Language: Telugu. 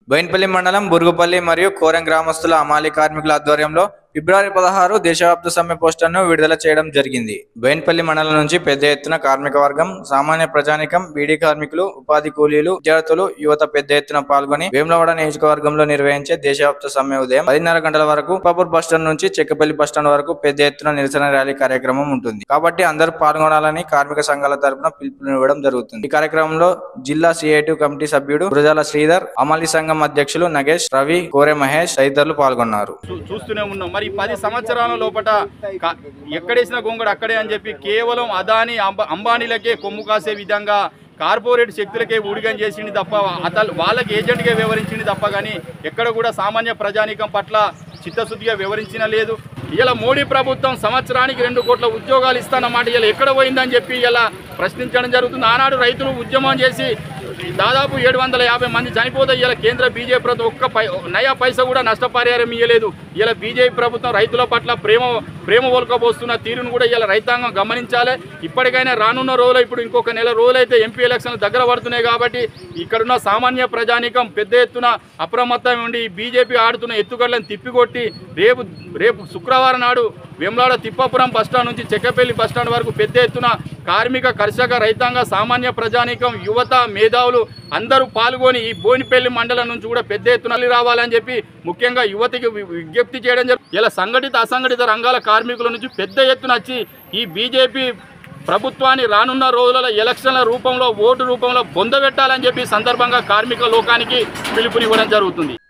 బోయిన్పల్లి మండలం బురుగుపల్లి మరియు కోరం గ్రామస్తుల అమాలి కార్మికుల ఆధ్వర్యంలో ఫిబ్రవరి పదహారు దేశవ్యాప్త సమ్మె పోస్టర్ను విడుదల చేయడం జరిగింది బోయిన్పల్లి మండలం నుంచి పెద్ద ఎత్తున కార్మిక వర్గం సామాన్య ప్రజానికం బీడీ కార్మికులు ఉపాధి కూలీలు విద్యార్థులు యువత పెద్ద ఎత్తున పాల్గొని వేములవాడ నియోజకవర్గంలో నిర్వహించే దేశవ్యాప్త సమ్మె ఉదయం పదిన్నర గంటల వరకు ఉపాపూర్ బస్టాండ్ నుంచి చెక్కపల్లి బస్టాండ్ వరకు పెద్ద ఎత్తున నిరసన ర్యాలీ కార్యక్రమం ఉంటుంది కాబట్టి అందరూ పాల్గొనాలని కార్మిక సంఘాల తరపున పిలుపునివ్వడం జరుగుతుంది ఈ కార్యక్రమంలో జిల్లా సిఐటి కమిటీ సభ్యుడు గురజాల శ్రీధర్ అమలి సంఘం అధ్యక్షులు నగేష్ రవి కోరె మహేష్ తదితరులు పాల్గొన్నారు చూ- చూస్తూనే ఉన్నాం మరి పది సంవత్సరాల లోపట క- ఎక్కడేసిన గొంగడు అక్కడే అని చెప్పి కేవలం అదాని అంబ అంబానీలకే కొమ్ము కాసే విధంగా కార్పొరేట్ శక్తులకే ఊడిగం చేసింది తప్ప అతను వాళ్ళకి ఏజెంట్గా వివరించింది తప్ప కానీ ఎక్కడ కూడా సామాన్య ప్రజానీకం పట్ల చిత్తశుద్ధిగా వివరించిన లేదు ఇలా మోడీ ప్రభుత్వం సంవత్సరానికి రెండు కోట్ల ఉద్యోగాలు ఇస్తానన్నమాట ఇలా ఎక్కడ పోయిందని చెప్పి ఇలా ప్రశ్నించడం జరుగుతుంది ఆనాడు రైతులు ఉద్యమం చేసి దాదాపు ఏడు వందల యాభై మంది చనిపోతే ఇలా కేంద్ర బీజేపీ ప్రభుత్వం ఒక్క పై నయా పైసా కూడా నష్టపరిహారం ఇవ్వలేదు ఇలా బీజేపీ ప్రభుత్వం రైతుల పట్ల ప్రేమ ప్రేమ ఒలకబోస్తున్న తీరును కూడా ఇలా రైతాంగం గమనించాలి ఇప్పటికైనా రానున్న రోజులు ఇప్పుడు ఇంకొక నెల రోజులైతే ఎంపీ ఎలక్షన్లు దగ్గర పడుతున్నాయి కాబట్టి ఇక్కడున్న సామాన్య ప్రజానీకం పెద్ద ఎత్తున అప్రమత్తం ఉండి బీజేపీ ఆడుతున్న ఎత్తుగడలను తిప్పికొట్టి రేపు రేపు శుక్రవారం నాడు వెమ్లాడ తిప్పాపురం బస్టాండ్ నుంచి చెక్కపల్లి బస్టాండ్ వరకు పెద్ద ఎత్తున కార్మిక కర్షక రైతాంగ సామాన్య ప్రజానీకం యువత మేధావులు అందరూ పాల్గొని ఈ బోయినపల్లి మండలం నుంచి కూడా పెద్ద ఎత్తున రావాలని చెప్పి ముఖ్యంగా యువతికి వి- విజ్ఞప్తి చేయడం జరుగుతుంది ఇలా సంఘటిత అసంఘటిత రంగాల కార్మికుల నుంచి పెద్ద ఎత్తున వచ్చి ఈ బీజేపీ ప్రభుత్వాన్ని రానున్న రోజులలో ఎలక్షన్ల రూపంలో ఓటు రూపంలో పొందబెట్టాలని చెప్పి ఈ సందర్భంగా కార్మిక లోకానికి పిలుపునివ్వడం జరుగుతుంది